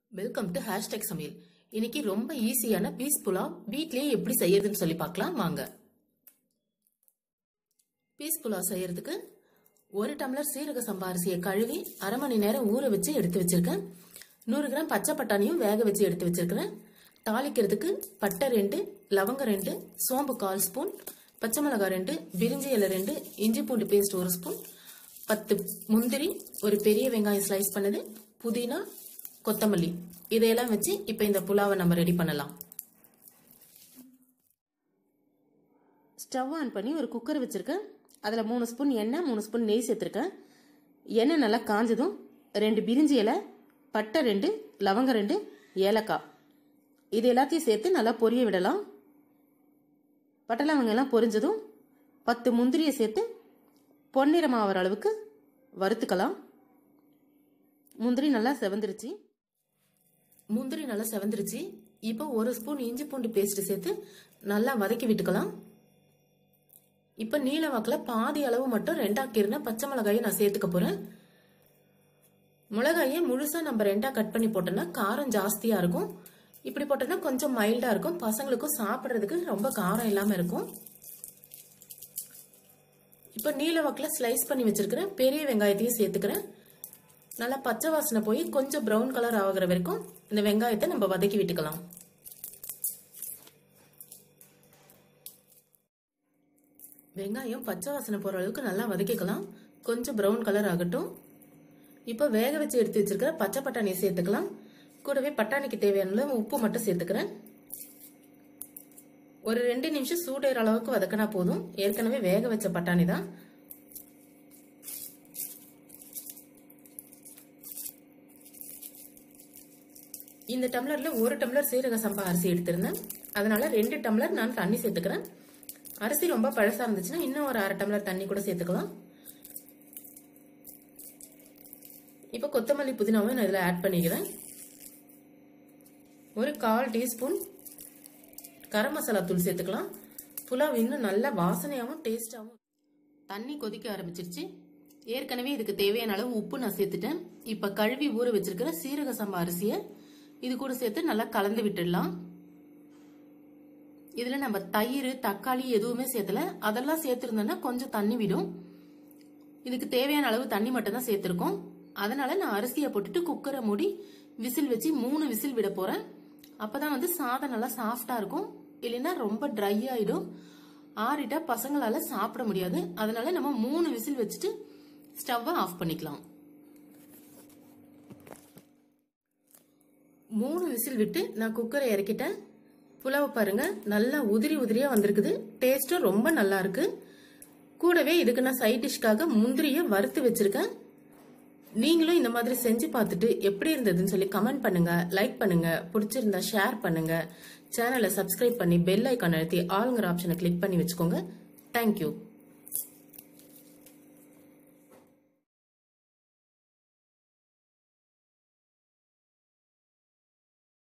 welcome to hashtag சமையல் இன்னைக்கு ரொம்ப ஈஸியான பீஸ் புலாவ் வீட்லயே எப்படி செய்யறதுன்னு சொல்லி பார்க்கலாம் வாங்க பீஸ் புலாவ் செய்யறதுக்கு ஒரு டம்ளர் சீரக சம்பா அரிசியை கழுவி அரை மணி நேரம் ஊற வச்சு எடுத்து வச்சிருக்கேன் நூறு கிராம் பச்சை பட்டாணியும் வேக வச்சு எடுத்து வச்சிருக்கிறேன் தாளிக்கிறதுக்கு பட்டை ரெண்டு லவங்கம் ரெண்டு சோம்பு கால் ஸ்பூன் பச்சை மிளகாய் ரெண்டு பிரிஞ்சி இலை ரெண்டு இஞ்சி பூண்டு பேஸ்ட் ஒரு ஸ்பூன் பத்து முந்திரி ஒரு பெரிய வெங்காயம் ஸ்லைஸ் பண்ணது புதினா கொத்தமல்லி இதையெல்லாம் வச்சு இப்போ இந்த புலாவை நம்ம ரெடி பண்ணலாம் ஸ்டவ் ஆன் பண்ணி ஒரு குக்கர் வச்சுருக்கேன் அதில் மூணு ஸ்பூன் எண்ணெய் மூணு ஸ்பூன் நெய் சேர்த்துருக்கேன் எண்ணெய் நல்லா காஞ்சதும் ரெண்டு பிரிஞ்சி இலை பட்டை ரெண்டு லவங்கம் ரெண்டு ஏலக்காய் இது எல்லாத்தையும் சேர்த்து நல்லா பொரிய விடலாம் பட்டை லவங்கம் எல்லாம் பொரிஞ்சதும் பத்து முந்திரியை சேர்த்து பொன்னிறமாகிற அளவுக்கு வறுத்துக்கலாம் முந்திரி நல்லா செவந்துருச்சு முந்திரி நல்லா செவந்துருச்சு இப்போ ஒரு ஸ்பூன் இஞ்சி பூண்டு பேஸ்ட் சேர்த்து நல்லா வதக்கி விட்டுக்கலாம் இப்போ நீல வாக்கில் பாதி அளவு மட்டும் ரெண்டாக்கிருந்த பச்சை மிளகாயை நான் சேர்த்துக்க போறேன் மிளகாயை முழுசா நம்ம ரெண்டா கட் பண்ணி போட்டோம்னா காரம் ஜாஸ்தியா இருக்கும் இப்படி போட்டோம்னா கொஞ்சம் மைல்டா இருக்கும் பசங்களுக்கும் சாப்பிட்றதுக்கு ரொம்ப காரம் இல்லாம இருக்கும் இப்போ நீல வாக்கில் ஸ்லைஸ் பண்ணி வச்சிருக்கிறேன் பெரிய வெங்காயத்தையும் சேர்த்துக்கிறேன் நல்லா பச்சை வாசனை போய் கொஞ்சம் ப்ரௌன் கலர் ஆகுற வரைக்கும் இந்த வெங்காயத்தை நம்ம வதக்கி விட்டுக்கலாம் வெங்காயம் பச்சை வாசனை போகிற அளவுக்கு நல்லா வதக்கிக்கலாம் கொஞ்சம் ப்ரௌன் கலர் ஆகட்டும் இப்போ வேக வச்சு எடுத்து வச்சிருக்கிற பச்சை பட்டாணியை சேர்த்துக்கலாம் கூடவே பட்டாணிக்கு தேவையான உப்பு மட்டும் சேர்த்துக்கிறேன் ஒரு ரெண்டு நிமிஷம் சூடேற அளவுக்கு வதக்கினா போதும் ஏற்கனவே வேக வச்ச பட்டாணி தான் இந்த டம்ளர்ல ஒரு டம்ளர் சீரக சம்பா அரிசி எடுத்திருந்தேன் அதனால ரெண்டு டம்ளர் நான் தண்ணி சேர்த்துக்கிறேன் அரிசி ரொம்ப பழசா இருந்துச்சுன்னா இன்னும் ஒரு அரை டம்ளர் தண்ணி கூட சேர்த்துக்கலாம் இப்போ கொத்தமல்லி புதினாவும் நான் இதில் ஆட் பண்ணிக்கிறேன் ஒரு கால் டீஸ்பூன் கரம் மசாலா தூள் சேர்த்துக்கலாம் புலாவ் இன்னும் நல்ல வாசனையாகவும் டேஸ்டாகவும் தண்ணி கொதிக்க ஆரம்பிச்சிருச்சு ஏற்கனவே இதுக்கு தேவையான அளவு உப்பு நான் சேர்த்துட்டேன் இப்போ கழுவி ஊற வச்சிருக்கிற சீரக சம்பா அரிசியை இது கூட சேர்த்து நல்லா கலந்து விட்டுடலாம் இதில் நம்ம தயிர் தக்காளி எதுவுமே சேர்த்தல அதெல்லாம் சேர்த்துருந்தோன்னா கொஞ்சம் தண்ணி விடும் இதுக்கு தேவையான அளவு தண்ணி மட்டும் தான் சேர்த்துருக்கோம் அதனால நான் அரிசியை போட்டுட்டு குக்கரை மூடி விசில் வச்சு மூணு விசில் விட போறேன் அப்பதான் வந்து சாதம் நல்லா சாஃப்டா இருக்கும் இல்லைன்னா ரொம்ப ட்ரை ஆயிடும் ஆறிட்டா பசங்களால சாப்பிட முடியாது அதனால நம்ம மூணு விசில் வச்சுட்டு ஸ்டவ்வை ஆஃப் பண்ணிக்கலாம் மூணு விசில் விட்டு நான் குக்கரை இறக்கிட்டேன் புலாவை பாருங்க நல்லா உதிரி உதிரியா வந்திருக்குது டேஸ்டும் ரொம்ப நல்லா இருக்கு கூடவே இதுக்கு நான் சைட் டிஷ்காக முந்திரிய வறுத்து வச்சிருக்கேன் நீங்களும் இந்த மாதிரி செஞ்சு பார்த்துட்டு எப்படி இருந்ததுன்னு சொல்லி கமெண்ட் பண்ணுங்க லைக் பண்ணுங்க பிடிச்சிருந்தா ஷேர் பண்ணுங்க சேனலை சப்ஸ்கிரைப் பண்ணி பெல் ஐக்கான் அழுத்தி ஆளுங்கிற ஆப்ஷனை கிளிக் பண்ணி வச்சுக்கோங்க தேங்க்யூ